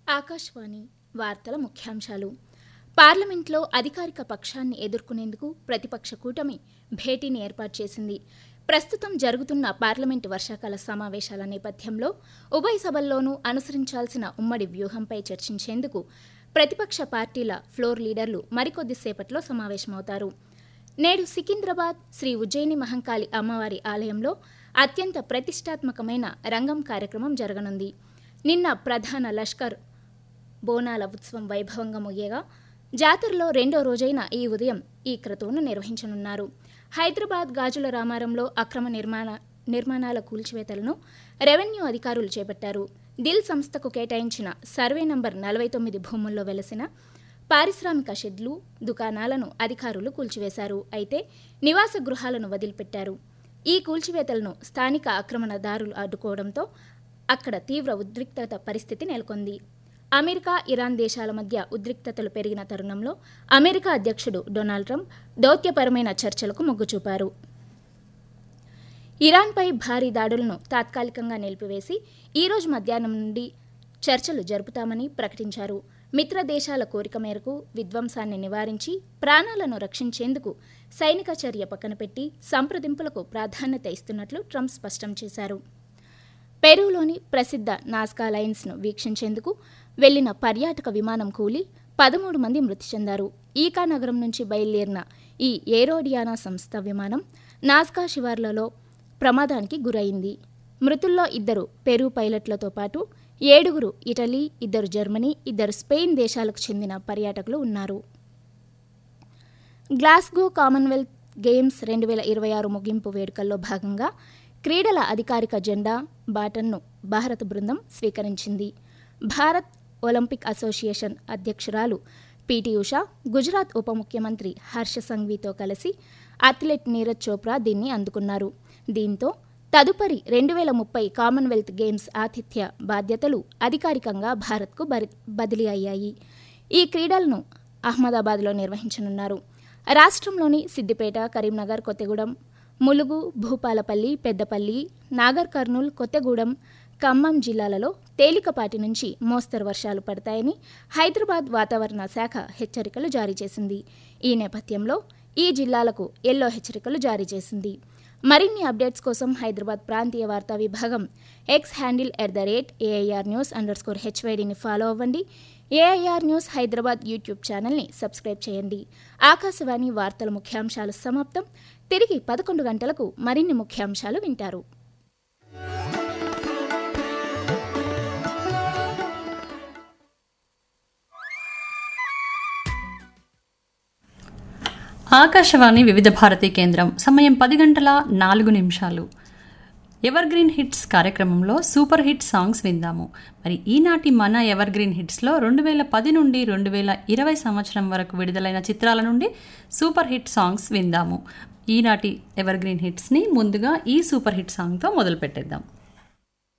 ఆకాశవాణి వార్తల ముఖ్యాంశాలు పార్లమెంట్లో అధికారిక పక్షాన్ని ఎదుర్కొనేందుకు ప్రతిపక్ష కూటమి భేటీని ఏర్పాటు చేసింది ప్రస్తుతం జరుగుతున్న పార్లమెంటు వర్షాకాల సమావేశాల నేపథ్యంలో ఉభయ సభల్లోనూ అనుసరించాల్సిన ఉమ్మడి వ్యూహంపై చర్చించేందుకు ప్రతిపక్ష పార్టీల ఫ్లోర్ లీడర్లు మరికొద్దిసేపట్లో సమావేశమవుతారు నేడు సికింద్రాబాద్ శ్రీ ఉజ్జయిని మహంకాళి అమ్మవారి ఆలయంలో అత్యంత ప్రతిష్టాత్మకమైన రంగం కార్యక్రమం జరగనుంది నిన్న ప్రధాన లష్కర్ బోనాల ఉత్సవం వైభవంగా ముగియగా జాతరలో రెండో రోజైన ఈ ఉదయం ఈ క్రతువును నిర్వహించనున్నారు హైదరాబాద్ గాజుల రామారంలో అక్రమ నిర్మాణ నిర్మాణాల కూల్చివేతలను రెవెన్యూ అధికారులు చేపట్టారు దిల్ సంస్థకు కేటాయించిన సర్వే నంబర్ నలభై తొమ్మిది భూముల్లో వెలసిన పారిశ్రామిక షెడ్లు దుకాణాలను అధికారులు కూల్చివేశారు అయితే నివాస గృహాలను వదిలిపెట్టారు ఈ కూల్చివేతలను స్థానిక ఆక్రమణదారులు అడ్డుకోవడంతో అక్కడ తీవ్ర ఉద్రిక్తత పరిస్థితి నెలకొంది అమెరికా ఇరాన్ దేశాల మధ్య ఉద్రిక్తతలు పెరిగిన తరుణంలో అమెరికా అధ్యక్షుడు డొనాల్డ్ ట్రంప్ దౌత్యపరమైన చర్చలకు మొగ్గు చూపారు ఇరాన్పై భారీ దాడులను తాత్కాలికంగా నిలిపివేసి ఈ రోజు మధ్యాహ్నం నుండి చర్చలు జరుపుతామని ప్రకటించారు మిత్ర దేశాల కోరిక మేరకు విధ్వంసాన్ని నివారించి ప్రాణాలను రక్షించేందుకు సైనిక చర్య పక్కన పెట్టి సంప్రదింపులకు ప్రాధాన్యత ఇస్తున్నట్లు ట్రంప్ స్పష్టం చేశారు పెరూలోని ప్రసిద్ధ నాస్కా లైన్స్ను వీక్షించేందుకు వెళ్లిన పర్యాటక విమానం కూలి పదమూడు మంది మృతి చెందారు ఈకా నగరం నుంచి బయలుదేరిన ఈ ఏరోడియానా సంస్థ విమానం నాస్కా శివార్లలో ప్రమాదానికి గురైంది మృతుల్లో ఇద్దరు పెరు పైలట్లతో పాటు ఏడుగురు ఇటలీ ఇద్దరు జర్మనీ ఇద్దరు స్పెయిన్ దేశాలకు చెందిన పర్యాటకులు ఉన్నారు గ్లాస్గో కామన్వెల్త్ గేమ్స్ రెండు వేల ఇరవై ఆరు ముగింపు వేడుకల్లో భాగంగా క్రీడల అధికారిక జెండా బాటన్ను భారత బృందం స్వీకరించింది భారత్ ఒలింపిక్ అసోసియేషన్ అధ్యక్షురాలు పిటి ఉషా గుజరాత్ ఉప ముఖ్యమంత్రి హర్ష సంఘ్వీతో కలిసి అథ్లెట్ నీరజ్ చోప్రా దీన్ని అందుకున్నారు దీంతో తదుపరి రెండు వేల ముప్పై కామన్వెల్త్ గేమ్స్ ఆతిథ్య బాధ్యతలు అధికారికంగా భారత్కు బదిలీ అయ్యాయి ఈ క్రీడలను అహ్మదాబాద్లో నిర్వహించనున్నారు రాష్ట్రంలోని సిద్దిపేట కరీంనగర్ కొత్తగూడెం ములుగు భూపాలపల్లి పెద్దపల్లి నాగర్ కర్నూల్ కొత్తగూడెం ఖమ్మం జిల్లాలలో తేలికపాటి నుంచి మోస్తరు వర్షాలు పడతాయని హైదరాబాద్ వాతావరణ శాఖ హెచ్చరికలు జారీ చేసింది ఈ నేపథ్యంలో ఈ జిల్లాలకు ఎల్లో హెచ్చరికలు జారీ చేసింది మరిన్ని అప్డేట్స్ కోసం హైదరాబాద్ ప్రాంతీయ వార్తా విభాగం X handle at the rate AIR news underscore హెచ్వైడిని ఫాలో అవ్వండి ఏఐఆర్ న్యూస్ హైదరాబాద్ యూట్యూబ్ ఛానల్ని సబ్స్క్రైబ్ చేయండి ఆకాశవాణి వార్తల ముఖ్యాంశాలు సమాప్తం తిరిగి పదకొండు గంటలకు మరిన్ని ముఖ్యాంశాలు వింటారు ఆకాశవాణి వివిధ భారతి కేంద్రం సమయం పది గంటల నాలుగు నిమిషాలు ఎవర్ గ్రీన్ హిట్స్ కార్యక్రమంలో సూపర్ హిట్ సాంగ్స్ విందాము మరి ఈనాటి మన ఎవర్ గ్రీన్ హిట్స్లో రెండు వేల పది నుండి రెండు వేల ఇరవై సంవత్సరం వరకు విడుదలైన చిత్రాల నుండి సూపర్ హిట్ సాంగ్స్ విందాము ఈనాటి ఎవర్ గ్రీన్ హిట్స్ని ముందుగా ఈ సూపర్ హిట్ సాంగ్తో మొదలు పెట్టేద్దాం